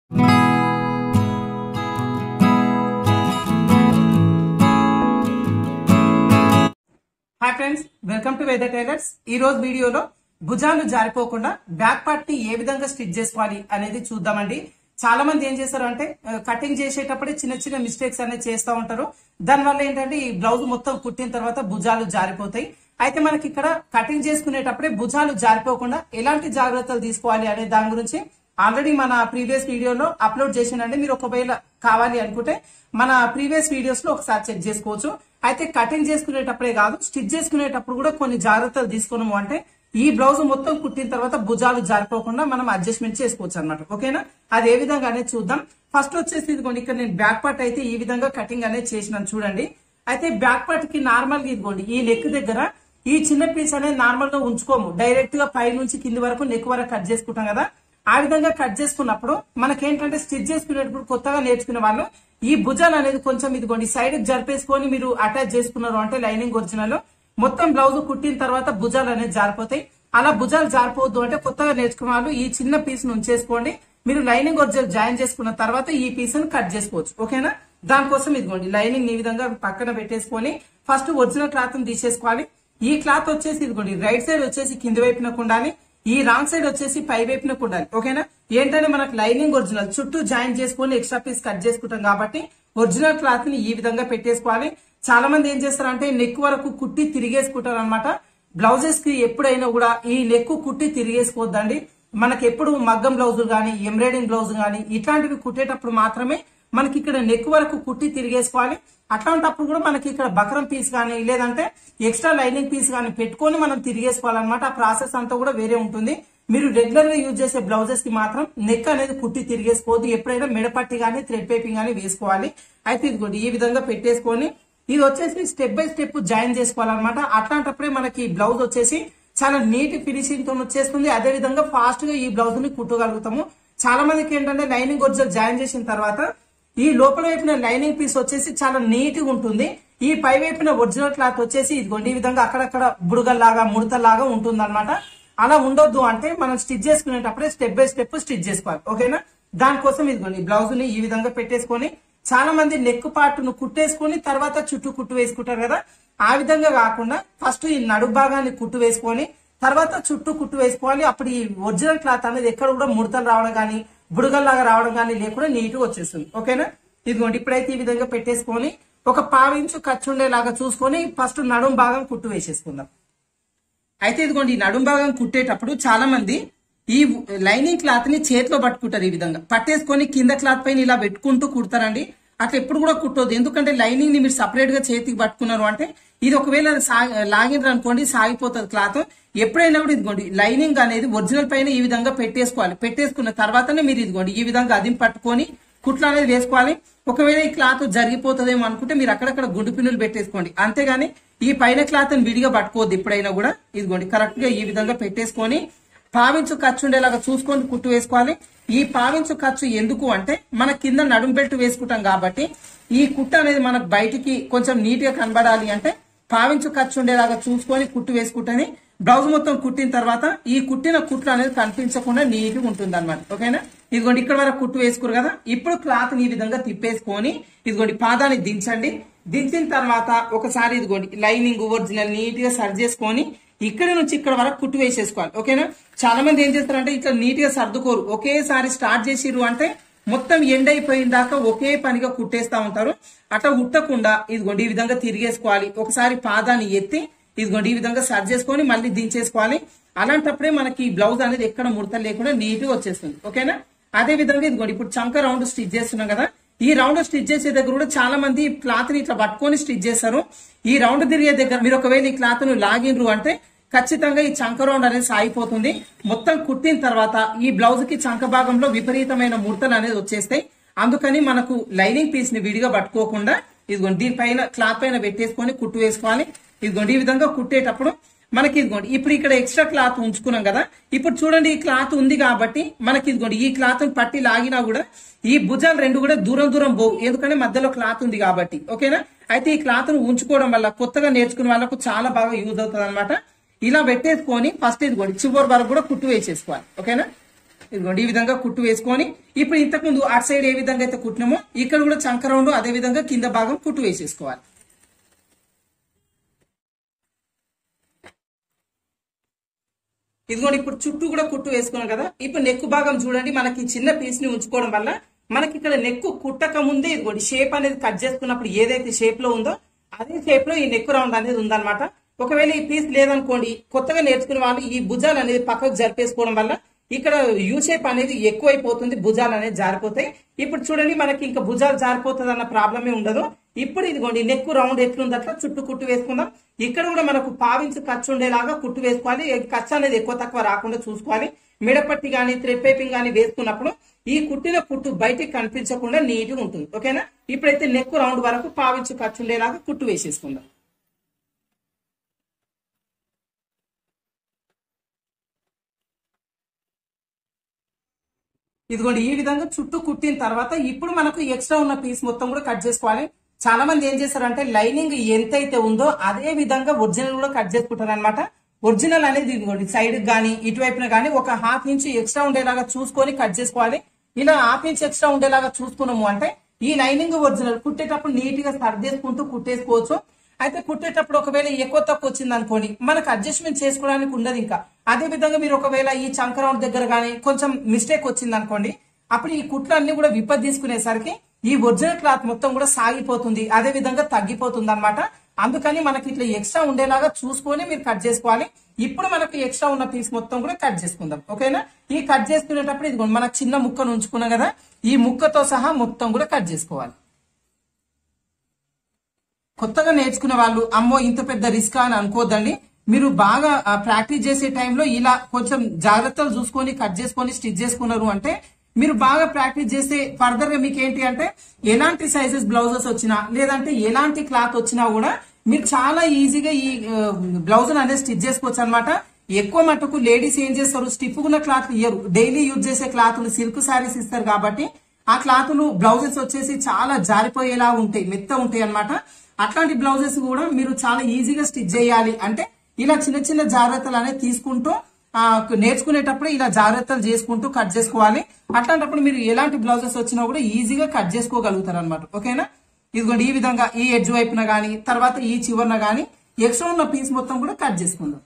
hi friends welcome to weather tailors ఈ రోజు వీడియోలో భుజాలు జారిపోకుండా బ్యాక్ పార్ట్ ని ఏ విధంగా స్టిచ్ చేసుకోవాలి అనేది చూద్దామండి చాలా మంది ఏం చేస్తారు అంటే కటింగ్ చేసేటప్పుడే చిన్న చిన్న మిస్టేక్స్ అనేది చేస్తూ ఉంటారు దానివల్ల ఏంటంటే ఈ బ్లౌజ్ మొత్తం కుట్టిన తర్వాత భుజాలు జారిపోతాయి అయితే మనకి ఇక్కడ కటింగ్ చేసుకునేటప్పుడే భుజాలు జారిపోకుండా ఎలాంటి జాగ్రత్తలు తీసుకోవాలి అనే దాని గురించి ఆల్రెడీ మన ప్రీవియస్ వీడియోలో అప్లోడ్ చేసినండి మీరు ఒకవేళ కావాలి అనుకుంటే మన ప్రీవియస్ వీడియోస్ లో ఒకసారి చెక్ చేసుకోవచ్చు అయితే కటింగ్ చేసుకునేటప్పుడే కాదు స్టిచ్ చేసుకునేటప్పుడు కూడా కొన్ని జాగ్రత్తలు తీసుకున్నాము అంటే ఈ బ్లౌజ్ మొత్తం కుట్టిన తర్వాత భుజాలు జారిపోకుండా మనం అడ్జస్ట్మెంట్ చేసుకోవచ్చు అనమాట ఓకేనా అది ఏ విధంగా అనేది చూద్దాం ఫస్ట్ వచ్చేసి ఇదిగోండి ఇక్కడ నేను బ్యాక్ పార్ట్ అయితే ఈ విధంగా కటింగ్ అనేది చేసినాను చూడండి అయితే బ్యాక్ పార్ట్ కి నార్మల్ గా ఇదిగోండి ఈ నెక్ దగ్గర ఈ చిన్న పీస్ అనేది నార్మల్ గా ఉంచుకోము డైరెక్ట్ గా పై నుంచి కింది వరకు నెక్ వరకు కట్ చేసుకుంటాం కదా ఆ విధంగా కట్ చేసుకున్నప్పుడు మనకేంటంటే స్టిచ్ చేసుకునేటప్పుడు కొత్తగా నేర్చుకునే వాళ్ళు ఈ భుజాలు అనేది కొంచెం ఇదిగోండి సైడ్ జరిపేసుకొని మీరు అటాచ్ చేసుకున్నారు అంటే లైనింగ్ ఒరిజినల్ మొత్తం బ్లౌజ్ కుట్టిన తర్వాత భుజాలు అనేది జారిపోతాయి అలా భుజాలు జారిపోవద్దు అంటే కొత్తగా నేర్చుకున్న వాళ్ళు ఈ చిన్న పీస్ ను ఉంచేసుకోండి మీరు లైనింగ్ ఒరిజినల్ జాయిన్ చేసుకున్న తర్వాత ఈ పీస్ ని కట్ చేసుకోవచ్చు ఓకేనా దానికోసం ఇదిగోండి లైనింగ్ ఈ విధంగా పక్కన పెట్టేసుకొని ఫస్ట్ ఒరిజినల్ క్లాత్ ని తీసేసుకోవాలి ఈ క్లాత్ వచ్చేసి ఇదిగోండి రైట్ సైడ్ వచ్చేసి కింది వైపునకు ఉండాలి ఈ రాంగ్ సైడ్ వచ్చేసి పై వైపునకు ఉండాలి ఓకేనా ఏంటంటే మనకు లైనింగ్ ఒరిజినల్ చుట్టూ జాయిన్ చేసుకొని ఎక్స్ట్రా పీస్ కట్ చేసుకుంటాం కాబట్టి ఒరిజినల్ క్లాత్ ని ఈ విధంగా పెట్టేసుకోవాలి చాలా మంది ఏం చేస్తారంటే నెక్ వరకు కుట్టి తిరిగేసుకుంటారు అనమాట బ్లౌజెస్ కి ఎప్పుడైనా కూడా ఈ నెక్ కుట్టి తిరిగేసుకోవద్దండి మనకి ఎప్పుడు మగ్గం బ్లౌజులు గానీ ఎంబ్రాయిడింగ్ బ్లౌజ్ గానీ ఇట్లాంటివి కుట్టేటప్పుడు మాత్రమే మనకి ఇక్కడ నెక్ వరకు కుట్టి తిరిగేసుకోవాలి అట్లాంటప్పుడు కూడా మనకి ఇక్కడ బకరం పీస్ కానీ లేదంటే ఎక్స్ట్రా లైనింగ్ పీస్ కానీ పెట్టుకొని మనం తిరిగేసుకోవాలన్నమాట ఆ ప్రాసెస్ అంతా కూడా వేరే ఉంటుంది మీరు రెగ్యులర్ గా యూజ్ చేసే బ్లౌజెస్ కి మాత్రం నెక్ అనేది కుట్టి తిరిగేసుకోవద్దు ఎప్పుడైనా మెడపట్టి కానీ థ్రెడ్ పైపింగ్ కానీ వేసుకోవాలి అయితే ఇదిగోండి ఈ విధంగా పెట్టేసుకొని ఇది వచ్చేసి స్టెప్ బై స్టెప్ జాయిన్ చేసుకోవాలన్నమాట అట్లాంటప్పుడే మనకి బ్లౌజ్ వచ్చేసి చాలా నీట్ ఫినిషింగ్ తో వచ్చేస్తుంది అదే విధంగా ఫాస్ట్ గా ఈ బ్లౌజ్ ని కుట్టగలుగుతాము చాలా మందికి ఏంటంటే లైనింగ్ ఒరిజినల్ జాయిన్ చేసిన తర్వాత ఈ లోపల వైపున లైనింగ్ పీస్ వచ్చేసి చాలా నీట్ గా ఉంటుంది ఈ పై వైపున ఒరిజినల్ క్లాత్ వచ్చేసి ఇదిగోండి ఈ విధంగా అక్కడక్కడ బుడగల్లాగా ముడతలాగా ఉంటుంది అనమాట అలా ఉండొద్దు అంటే మనం స్టిచ్ చేసుకునేటప్పుడే స్టెప్ బై స్టెప్ స్టిచ్ చేసుకోవాలి ఓకేనా దానికోసం ఇదిగోండి బ్లౌజ్ ని ఈ విధంగా పెట్టేసుకొని చాలా మంది నెక్ పార్ట్ ను కుట్టేసుకొని తర్వాత చుట్టూ కుట్టు వేసుకుంటారు కదా ఆ విధంగా కాకుండా ఫస్ట్ ఈ నడుము భాగాన్ని కుట్టు వేసుకొని తర్వాత చుట్టూ కుట్టు వేసుకోవాలి అప్పుడు ఈ ఒరిజినల్ క్లాత్ అనేది ఎక్కడ కూడా ముడతలు రావడం కానీ బుడగల్లాగా రావడం కానీ లేకుండా నీట్ గా వచ్చేస్తుంది ఓకేనా ఇదిగోండి ఇప్పుడైతే ఈ విధంగా పెట్టేసుకొని ఒక పావించు ఖర్చు ఉండేలాగా చూసుకొని ఫస్ట్ నడుం భాగం కుట్టు వేసేసుకుందాం అయితే ఇదిగోండి ఈ నడుం భాగం కుట్టేటప్పుడు చాలా మంది ఈ లైనింగ్ క్లాత్ ని చేతిలో పట్టుకుంటారు ఈ విధంగా పట్టేసుకొని కింద క్లాత్ పైన ఇలా పెట్టుకుంటూ కుడతారండి అట్లా ఎప్పుడు కూడా కుట్టొద్దు ఎందుకంటే లైనింగ్ ని మీరు సపరేట్ గా చేతికి పట్టుకున్నారు అంటే ఇది ఒకవేళ లాగినరు అనుకోండి సాగిపోతుంది క్లాత్ ఎప్పుడైనా కూడా ఇదిగోండి లైనింగ్ అనేది ఒరిజినల్ పైన ఈ విధంగా పెట్టేసుకోవాలి పెట్టేసుకున్న తర్వాతనే మీరు ఇదిగోండి ఈ విధంగా అదిం పట్టుకొని కుట్లు అనేది వేసుకోవాలి ఒకవేళ ఈ క్లాత్ జరిగిపోతుందేమో అనుకుంటే మీరు అక్కడక్కడ గుండు పిన్నులు పెట్టేసుకోండి అంతేగాని ఈ పైన క్లాత్ విడిగా పట్టుకోవద్దు ఎప్పుడైనా కూడా ఇదిగోండి కరెక్ట్ గా ఈ విధంగా పెట్టేసుకొని పావించు ఖర్చు ఉండేలాగా చూసుకొని కుట్టు వేసుకోవాలి ఈ పావించు ఖర్చు ఎందుకు అంటే మన కింద నడుం బెల్ట్ వేసుకుంటాం కాబట్టి ఈ కుట్టు అనేది మనకు బయటికి కొంచెం నీట్ గా కనబడాలి అంటే పావించు ఖర్చు ఉండేలాగా చూసుకొని కుట్టు వేసుకుంటేనే బ్లౌజ్ మొత్తం కుట్టిన తర్వాత ఈ కుట్టిన కుట్లు అనేది కనిపించకుండా నీట్ గా ఉంటుంది అనమాట ఓకేనా ఇదిగోండి ఇక్కడ వరకు కుట్టు వేసుకురు కదా ఇప్పుడు క్లాత్ ఈ విధంగా తిప్పేసుకొని ఇదిగోండి పాదాన్ని దించండి దించిన తర్వాత ఒకసారి ఇదిగోండి లైనింగ్ ఒరిజినల్ నీట్ గా సరి చేసుకొని ఇక్కడ నుంచి ఇక్కడ వరకు కుట్టు వేసేసుకోవాలి ఓకేనా చాలా మంది ఏం చేస్తారంటే ఇట్లా నీట్ గా సర్దుకోరు ఒకేసారి స్టార్ట్ చేసిర్రు అంటే మొత్తం ఎండ్ అయిపోయిన దాకా ఒకే పనిగా కుట్టేస్తా ఉంటారు అట్లా ఉట్టకుండా ఇదిగోండి ఈ విధంగా తిరిగేసుకోవాలి ఒకసారి పాదాన్ని ఎత్తి ఇదిగోండి ఈ విధంగా సర్జ్ చేసుకొని మళ్ళీ దించేసుకోవాలి అలాంటప్పుడే మనకి ఈ బ్లౌజ్ అనేది ఎక్కడ ముడత లేకుండా నీట్ గా వచ్చేస్తుంది ఓకేనా అదే విధంగా ఇదిగోండి ఇప్పుడు చంక రౌండ్ స్టిచ్ చేస్తున్నాం కదా ఈ రౌండ్ స్టిచ్ చేసే దగ్గర కూడా చాలా మంది క్లాత్ ని ఇట్లా పట్టుకొని స్టిచ్ చేస్తారు ఈ రౌండ్ తిరిగే దగ్గర మీరు ఒకవేళ ఈ క్లాత్ ను లాగిన్రు అంటే ఖచ్చితంగా ఈ చంక రౌండ్ అనేది సాగిపోతుంది మొత్తం కుట్టిన తర్వాత ఈ బ్లౌజ్ కి చంక భాగంలో విపరీతమైన ముడతలు అనేది వచ్చేస్తాయి అందుకని మనకు లైనింగ్ పీస్ ని విడిగా పట్టుకోకుండా ఇదిగోండి దీనిపైన క్లాత్ పైన పెట్టేసుకొని కుట్టు వేసుకోవాలి ఇదిగోండి ఈ విధంగా కుట్టేటప్పుడు మనకి ఇదిగోండి ఇప్పుడు ఇక్కడ ఎక్స్ట్రా క్లాత్ ఉంచుకున్నాం కదా ఇప్పుడు చూడండి ఈ క్లాత్ ఉంది కాబట్టి మనకి ఇదిగోండి ఈ క్లాత్ పట్టి లాగినా కూడా ఈ భుజాలు రెండు కూడా దూరం దూరం పోవు ఎందుకంటే మధ్యలో క్లాత్ ఉంది కాబట్టి ఓకేనా అయితే ఈ క్లాత్ ను ఉంచుకోవడం వల్ల కొత్తగా నేర్చుకునే వాళ్ళకు చాలా బాగా యూజ్ అవుతుంది ఇలా పెట్టేసుకొని ఫస్ట్ ఇదిగోండి చివరి వరకు కూడా కుట్టు వేసేసుకోవాలి ఓకేనా ఇదిగోండి ఈ విధంగా కుట్టు వేసుకొని ఇప్పుడు ఇంతకు ముందు అటు సైడ్ ఏ విధంగా అయితే కుట్టినామో ఇక్కడ కూడా చంక రౌండ్ అదే విధంగా కింద భాగం కుట్టు వేసేసుకోవాలి ఇదిగోండి ఇప్పుడు చుట్టూ కూడా కుట్టు వేసుకున్నాం కదా ఇప్పుడు నెక్ భాగం చూడండి మనకి ఈ చిన్న పీస్ ని ఉంచుకోవడం వల్ల మనకి ఇక్కడ నెక్ కుట్టక ముందే ఇదిగోండి షేప్ అనేది కట్ చేసుకున్నప్పుడు ఏదైతే షేప్ లో ఉందో అదే షేప్ లో ఈ నెక్ రౌండ్ అనేది ఉందన్నమాట ఒకవేళ ఈ పీస్ లేదనుకోండి కొత్తగా నేర్చుకునే వాళ్ళు ఈ భుజాలు అనేది పక్కకు జరిపేసుకోవడం వల్ల ఇక్కడ యూ షేప్ అనేది ఎక్కువైపోతుంది భుజాలు అనేది జారిపోతాయి ఇప్పుడు చూడండి మనకి ఇంకా భుజాలు జారిపోతుంది అన్న ప్రాబ్లమే ఉండదు ఇప్పుడు ఇదిగోండి నెక్ రౌండ్ ఎట్లుంది అట్లా చుట్టూ కుట్టు వేసుకుందాం ఇక్కడ కూడా మనకు పావించి ఖర్చు ఉండేలాగా కుట్టు వేసుకోవాలి ఖర్చు అనేది ఎక్కువ తక్కువ రాకుండా చూసుకోవాలి మిడపట్టి గానీ థ్రెడ్ పైపింగ్ గానీ వేసుకున్నప్పుడు ఈ కుట్టిన కుట్టు బయటికి కనిపించకుండా నీట్ గా ఉంటుంది ఓకేనా ఇప్పుడైతే నెక్ రౌండ్ వరకు పావించి ఖర్చు ఉండేలాగా కుట్టు వేసేసుకుందాం ఇదిగోండి ఈ విధంగా చుట్టూ కుట్టిన తర్వాత ఇప్పుడు మనకు ఎక్స్ట్రా ఉన్న పీస్ మొత్తం కూడా కట్ చేసుకోవాలి చాలా మంది ఏం చేస్తారంటే లైనింగ్ ఎంత అయితే ఉందో అదే విధంగా ఒరిజినల్ కూడా కట్ చేసుకుంటారు అనమాట ఒరిజినల్ అనేది ఇదిగోండి సైడ్ గానీ ఇటువైపున గానీ ఒక హాఫ్ ఇంచ్ ఎక్స్ట్రా ఉండేలాగా చూసుకొని కట్ చేసుకోవాలి ఇలా హాఫ్ ఇంచ్ ఎక్స్ట్రా ఉండేలాగా చూసుకున్నాము అంటే ఈ లైనింగ్ ఒరిజినల్ కుట్టేటప్పుడు నీట్ గా సర్దేసుకుంటూ కుట్టేసుకోవచ్చు అయితే కుట్టేటప్పుడు ఒకవేళ ఎక్కువ తక్కువ వచ్చింది అనుకోండి మనకు అడ్జస్ట్మెంట్ చేసుకోవడానికి ఉండదు ఇంకా అదే విధంగా మీరు ఒకవేళ ఈ చంకరౌండ్ దగ్గర గానీ కొంచెం మిస్టేక్ వచ్చింది అనుకోండి అప్పుడు ఈ కుట్లు అన్ని కూడా విప్ప తీసుకునేసరికి ఈ ఒరిజినల్ క్లాత్ మొత్తం కూడా సాగిపోతుంది అదే విధంగా తగ్గిపోతుంది అనమాట అందుకని మనకి ఇట్లా ఎక్స్ట్రా ఉండేలాగా చూసుకొని మీరు కట్ చేసుకోవాలి ఇప్పుడు మనకు ఎక్స్ట్రా ఉన్న పీస్ మొత్తం కూడా కట్ చేసుకుందాం ఓకేనా ఈ కట్ చేసుకునేటప్పుడు ఇది మనకు చిన్న ముక్కను ఉంచుకున్నాం కదా ఈ ముక్కతో సహా మొత్తం కూడా కట్ చేసుకోవాలి కొత్తగా నేర్చుకునే వాళ్ళు అమ్మో ఇంత పెద్ద రిస్క్ అని అనుకోద్దండి మీరు బాగా ప్రాక్టీస్ చేసే టైంలో ఇలా కొంచెం జాగ్రత్తలు చూసుకొని కట్ చేసుకొని స్టిచ్ చేసుకున్నారు అంటే మీరు బాగా ప్రాక్టీస్ చేస్తే ఫర్దర్ గా మీకు ఏంటి అంటే ఎలాంటి సైజెస్ బ్లౌజెస్ వచ్చినా లేదంటే ఎలాంటి క్లాత్ వచ్చినా కూడా మీరు చాలా ఈజీగా ఈ బ్లౌజ్ అనేది స్టిచ్ చేసుకోవచ్చు అనమాట ఎక్కువ మటుకు లేడీస్ ఏం చేస్తారు స్టిఫ్ ఉన్న క్లాత్ ఇయ్యరు డైలీ యూజ్ చేసే క్లాత్లు సిల్క్ శారీస్ ఇస్తారు కాబట్టి ఆ క్లాతులు బ్లౌజెస్ వచ్చేసి చాలా జారిపోయేలా ఉంటాయి మెత్త ఉంటాయి అన్నమాట అట్లాంటి బ్లౌజెస్ కూడా మీరు చాలా ఈజీగా స్టిచ్ చేయాలి అంటే ఇలా చిన్న చిన్న జాగ్రత్తలు అనేది తీసుకుంటూ ఆ, నేర్చుకునేటప్పుడు ఇలా జాగ్రత్తలు చేసుకుంటూ కట్ చేసుకోవాలి అట్లాంటప్పుడు మీరు ఎలాంటి బ్లౌజెస్ వచ్చినా కూడా ఈజీగా కట్ చేసుకోగలుగుతారు అనమాట ఓకేనా ఇదిగోండి ఈ విధంగా ఈ ఎడ్జ్ వైపున గానీ తర్వాత ఈ చివరన గానీ ఎక్స్ట్రా ఉన్న పీస్ మొత్తం కూడా కట్ చేసుకుందాం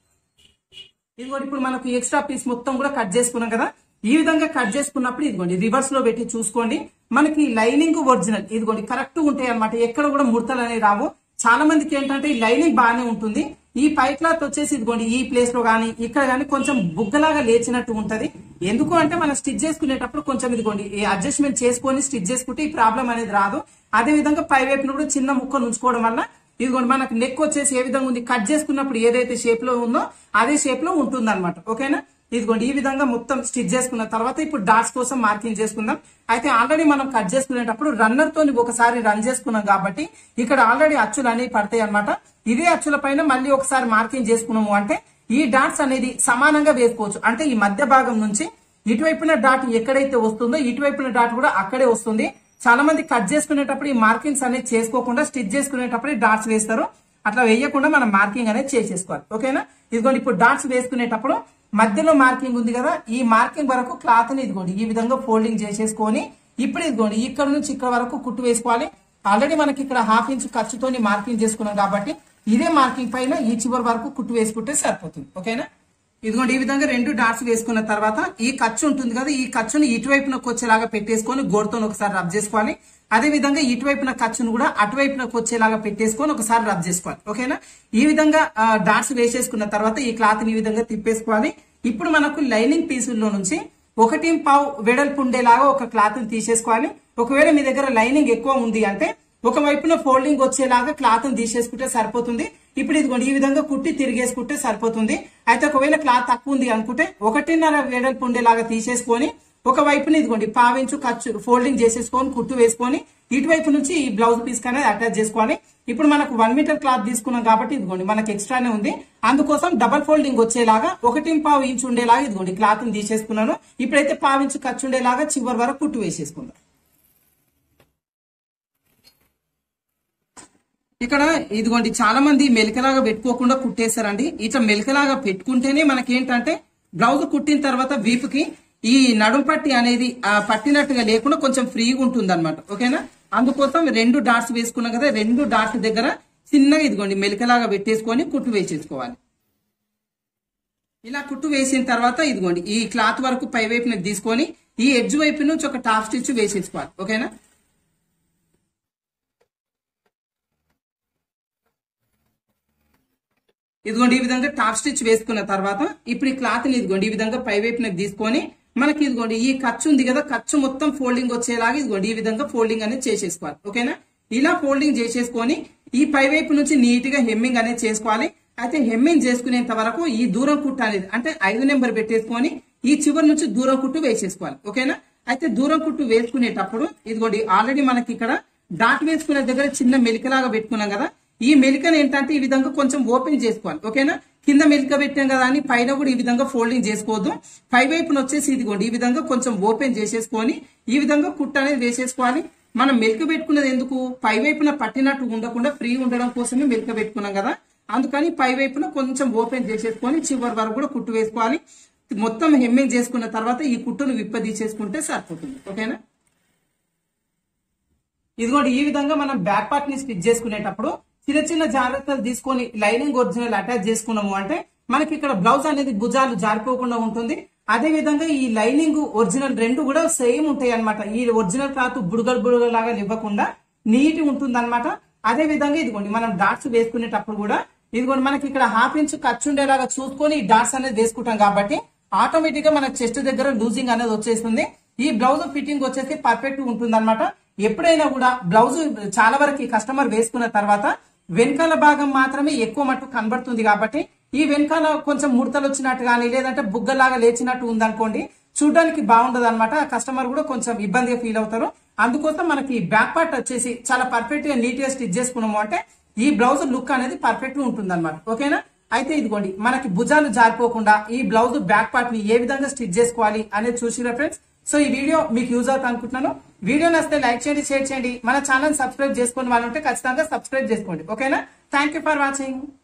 ఇదిగోండి ఇప్పుడు మనకు ఎక్స్ట్రా పీస్ మొత్తం కూడా కట్ చేసుకున్నాం కదా ఈ విధంగా కట్ చేసుకున్నప్పుడు ఇదిగోండి రివర్స్ లో పెట్టి చూసుకోండి మనకి లైనింగ్ ఒరిజినల్ ఇదిగోండి కరెక్ట్ ఉంటాయి అనమాట ఎక్కడ కూడా ముడతలు అనేవి రావు చాలా మందికి ఏంటంటే ఈ లైనింగ్ బాగానే ఉంటుంది ఈ పై క్లాత్ వచ్చేసి ఇదిగోండి ఈ ప్లేస్ లో గానీ ఇక్కడ గానీ కొంచెం బుగ్గలాగా లేచినట్టు ఉంటది ఎందుకు అంటే మనం స్టిచ్ చేసుకునేటప్పుడు కొంచెం ఇదిగోండి ఈ అడ్జస్ట్మెంట్ చేసుకొని స్టిచ్ చేసుకుంటే ఈ ప్రాబ్లం అనేది రాదు అదే విధంగా పై వైపున కూడా చిన్న ముక్కలు ఉంచుకోవడం వల్ల ఇదిగోండి మనకు నెక్ వచ్చేసి ఏ విధంగా ఉంది కట్ చేసుకున్నప్పుడు ఏదైతే షేప్ లో ఉందో అదే షేప్ లో ఉంటుంది అనమాట ఓకేనా ఇదిగోండి ఈ విధంగా మొత్తం స్టిచ్ చేసుకున్న తర్వాత ఇప్పుడు డాట్స్ కోసం మార్కింగ్ చేసుకుందాం అయితే ఆల్రెడీ మనం కట్ చేసుకునేటప్పుడు రన్నర్ తోని ఒకసారి రన్ చేసుకున్నాం కాబట్టి ఇక్కడ ఆల్రెడీ అచ్చులు అనేవి పడతాయి అనమాట ఇదే అచ్చుల పైన మళ్ళీ ఒకసారి మార్కింగ్ చేసుకున్నాము అంటే ఈ డాట్స్ అనేది సమానంగా వేసుకోవచ్చు అంటే ఈ మధ్య భాగం నుంచి ఇటువైపున డాట్ ఎక్కడైతే వస్తుందో ఇటువైపున డాట్ కూడా అక్కడే వస్తుంది చాలా మంది కట్ చేసుకునేటప్పుడు ఈ మార్కింగ్స్ అనేది చేసుకోకుండా స్టిచ్ చేసుకునేటప్పుడు ఈ డాట్స్ వేస్తారు అట్లా వేయకుండా మనం మార్కింగ్ అనేది చేసేసుకోవాలి ఓకేనా ఇదిగోండి ఇప్పుడు డాట్స్ వేసుకునేటప్పుడు మధ్యలో మార్కింగ్ ఉంది కదా ఈ మార్కింగ్ వరకు క్లాత్ ని ఇదిగోండి ఈ విధంగా ఫోల్డింగ్ చేసేసుకొని ఇప్పుడు ఇదిగోండి ఇక్కడ నుంచి ఇక్కడ వరకు కుట్టు వేసుకోవాలి ఆల్రెడీ మనకి ఇక్కడ హాఫ్ ఇంచ్ ఖర్చుతోని మార్కింగ్ చేసుకున్నాం కాబట్టి ఇదే మార్కింగ్ పైన ఈ చివరి వరకు కుట్టు వేసుకుంటే సరిపోతుంది ఓకేనా ఇదిగోండి ఈ విధంగా రెండు డాట్స్ వేసుకున్న తర్వాత ఈ ఖర్చు ఉంటుంది కదా ఈ ఖర్చుని ఇటువైపునకు వచ్చేలాగా పెట్టేసుకొని గోడతో ఒకసారి రబ్ చేసుకోవాలి అదే విధంగా ఇటువైపున ఖర్చును కూడా అటువైపునకు వచ్చేలాగా పెట్టేసుకొని ఒకసారి రబ్ చేసుకోవాలి ఓకేనా ఈ విధంగా ఆ, డాట్స్ వేసేసుకున్న తర్వాత ఈ క్లాత్ ని ఈ విధంగా తిప్పేసుకోవాలి ఇప్పుడు మనకు లైనింగ్ పీసుల్లో నుంచి ఒకటి పావు వెడల్పు ఉండేలాగా ఒక క్లాత్ ని తీసేసుకోవాలి ఒకవేళ మీ దగ్గర లైనింగ్ ఎక్కువ ఉంది అంటే ఒక వైపున ఫోల్డింగ్ వచ్చేలాగా క్లాత్ ని తీసేసుకుంటే సరిపోతుంది ఇప్పుడు ఇదిగోండి ఈ విధంగా కుట్టి తిరిగేసుకుంటే సరిపోతుంది అయితే ఒకవేళ క్లాత్ తక్కువ ఉంది అనుకుంటే ఒకటిన్నర వెడల్పు ఉండేలాగా తీసేసుకొని ఒక వైపున ఇదిగోండి పావించు ఖర్చు ఫోల్డింగ్ చేసేసుకొని కుట్టు వేసుకొని ఇటువైపు నుంచి ఈ బ్లౌజ్ పీస్ అనేది అటాచ్ చేసుకోవాలి ఇప్పుడు మనకు వన్ మీటర్ క్లాత్ తీసుకున్నాం కాబట్టి ఇదిగోండి మనకి ఎక్స్ట్రానే ఉంది అందుకోసం డబల్ ఫోల్డింగ్ వచ్చేలాగా ఒకటి పావు ఇంచు ఉండేలాగా ఇదిగోండి క్లాత్ ని తీసేసుకున్నాను ఇప్పుడైతే పావించు ఖర్చు ఉండేలాగా చివరి వరకు కుట్టు వేసేసుకుందాం ఇక్కడ ఇదిగోండి చాలా మంది మెలికలాగా పెట్టుకోకుండా కుట్టేశారండి ఇట్లా మెలికలాగా పెట్టుకుంటేనే మనకేంటంటే బ్లౌజ్ కుట్టిన తర్వాత వీపుకి ఈ నడుం పట్టి అనేది ఆ పట్టినట్టుగా లేకుండా కొంచెం ఫ్రీగా ఉంటుంది అనమాట ఓకేనా అందుకోసం రెండు డాట్స్ వేసుకున్నాం కదా రెండు డాట్స్ దగ్గర చిన్నగా ఇదిగోండి మెలికలాగా పెట్టేసుకొని కుట్టు వేసేసుకోవాలి ఇలా కుట్టు వేసిన తర్వాత ఇదిగోండి ఈ క్లాత్ వరకు పై వైపున తీసుకొని ఈ ఎడ్జ్ వైపు నుంచి ఒక టాప్ స్టిచ్ వేసేసుకోవాలి ఓకేనా ఇదిగోండి ఈ విధంగా టాప్ స్టిచ్ వేసుకున్న తర్వాత ఇప్పుడు ఈ క్లాత్ ని ఇదిగోండి ఈ విధంగా పై వైపున తీసుకొని మనకి ఇదిగోండి ఈ ఖర్చు ఉంది కదా ఖర్చు మొత్తం ఫోల్డింగ్ వచ్చేలాగా ఇదిగోండి ఈ విధంగా ఫోల్డింగ్ అనేది చేసేసుకోవాలి ఓకేనా ఇలా ఫోల్డింగ్ చేసేసుకొని ఈ పై వైపు నుంచి నీట్ గా హెమ్మింగ్ అనేది చేసుకోవాలి అయితే హెమ్మింగ్ చేసుకునేంత వరకు ఈ దూరం కుట్టు అనేది అంటే ఐదు నెంబర్ పెట్టేసుకొని ఈ చివరి నుంచి దూరం కుట్టు వేసేసుకోవాలి ఓకేనా అయితే దూరం కుట్టు వేసుకునేటప్పుడు ఇదిగోండి ఆల్రెడీ మనకి ఇక్కడ డాట్ వేసుకునే దగ్గర చిన్న మెలికలాగా పెట్టుకున్నాం కదా ఈ మెలికను ఏంటంటే ఈ విధంగా కొంచెం ఓపెన్ చేసుకోవాలి ఓకేనా కింద మెలిక పెట్టాం కదా అని పైన కూడా ఈ విధంగా ఫోల్డింగ్ చేసుకోవద్దు పై వైపున వచ్చేసి ఇదిగోండి ఈ విధంగా కొంచెం ఓపెన్ చేసేసుకొని ఈ విధంగా కుట్ట అనేది వేసేసుకోవాలి మనం మెలిక పెట్టుకున్నది ఎందుకు పై వైపున పట్టినట్టు ఉండకుండా ఫ్రీ ఉండడం కోసమే మెలిక పెట్టుకున్నాం కదా అందుకని పై వైపున కొంచెం ఓపెన్ చేసేసుకొని చివరి వరకు కూడా కుట్టు వేసుకోవాలి మొత్తం హెమ్మింగ్ చేసుకున్న తర్వాత ఈ కుట్టును విప్పదీసేసుకుంటే సరిపోతుంది ఓకేనా ఇదిగోండి ఈ విధంగా మనం బ్యాక్ పార్ట్ ని స్టిచ్ చేసుకునేటప్పుడు చిన్న చిన్న జాగ్రత్తలు తీసుకొని లైనింగ్ ఒరిజినల్ అటాచ్ చేసుకున్నాము అంటే మనకి ఇక్కడ బ్లౌజ్ అనేది భుజాలు జారిపోకుండా ఉంటుంది అదే విధంగా ఈ లైనింగ్ ఒరిజినల్ రెండు కూడా సేమ్ ఉంటాయి అనమాట ఈ ఒరిజినల్ క్లాత్ బుడగలు బుడగలు లాగా ఇవ్వకుండా నీట్ ఉంటుంది అనమాట అదే విధంగా ఇదిగోండి మనం డాట్స్ వేసుకునేటప్పుడు కూడా ఇదిగోండి మనకి ఇక్కడ హాఫ్ ఇంచ్ ఖర్చు ఉండేలాగా చూసుకొని ఈ డాట్స్ అనేది వేసుకుంటాం కాబట్టి ఆటోమేటిక్ గా మన చెస్ట్ దగ్గర లూజింగ్ అనేది వచ్చేస్తుంది ఈ బ్లౌజ్ ఫిట్టింగ్ వచ్చేసి పర్ఫెక్ట్ ఉంటుంది అనమాట ఎప్పుడైనా కూడా బ్లౌజ్ చాలా వరకు కస్టమర్ వేసుకున్న తర్వాత వెనకాల భాగం మాత్రమే ఎక్కువ మట్టు కనబడుతుంది కాబట్టి ఈ వెనకాల కొంచెం ముడతలు వచ్చినట్టు కానీ లేదంటే బుగ్గలాగా లేచినట్టు ఉందనుకోండి చూడడానికి బాగుండదు అనమాట కస్టమర్ కూడా కొంచెం ఇబ్బందిగా ఫీల్ అవుతారు అందుకోసం మనకి బ్యాక్ పార్ట్ వచ్చేసి చాలా పర్ఫెక్ట్ గా నీట్ గా స్టిచ్ చేసుకున్నాము అంటే ఈ బ్లౌజ్ లుక్ అనేది పర్ఫెక్ట్ గా ఉంటుంది అనమాట ఓకేనా అయితే ఇదిగోండి మనకి భుజాలు జారిపోకుండా ఈ బ్లౌజ్ బ్యాక్ పార్ట్ ని ఏ విధంగా స్టిచ్ చేసుకోవాలి అనేది చూసిన ఫ్రెండ్స్ సో ఈ వీడియో మీకు యూజ్ అవుతా అనుకుంటున్నాను వీడియో నచ్చితే లైక్ చేయండి షేర్ చేయండి మన ఛానల్ సబ్స్క్రైబ్ చేసుకుని వాళ్ళు ఉంటే ఖచ్చితంగా సబ్స్క్రైబ్ చేసుకోండి ఓకేనా థ్యాంక్ ఫర్ వాచింగ్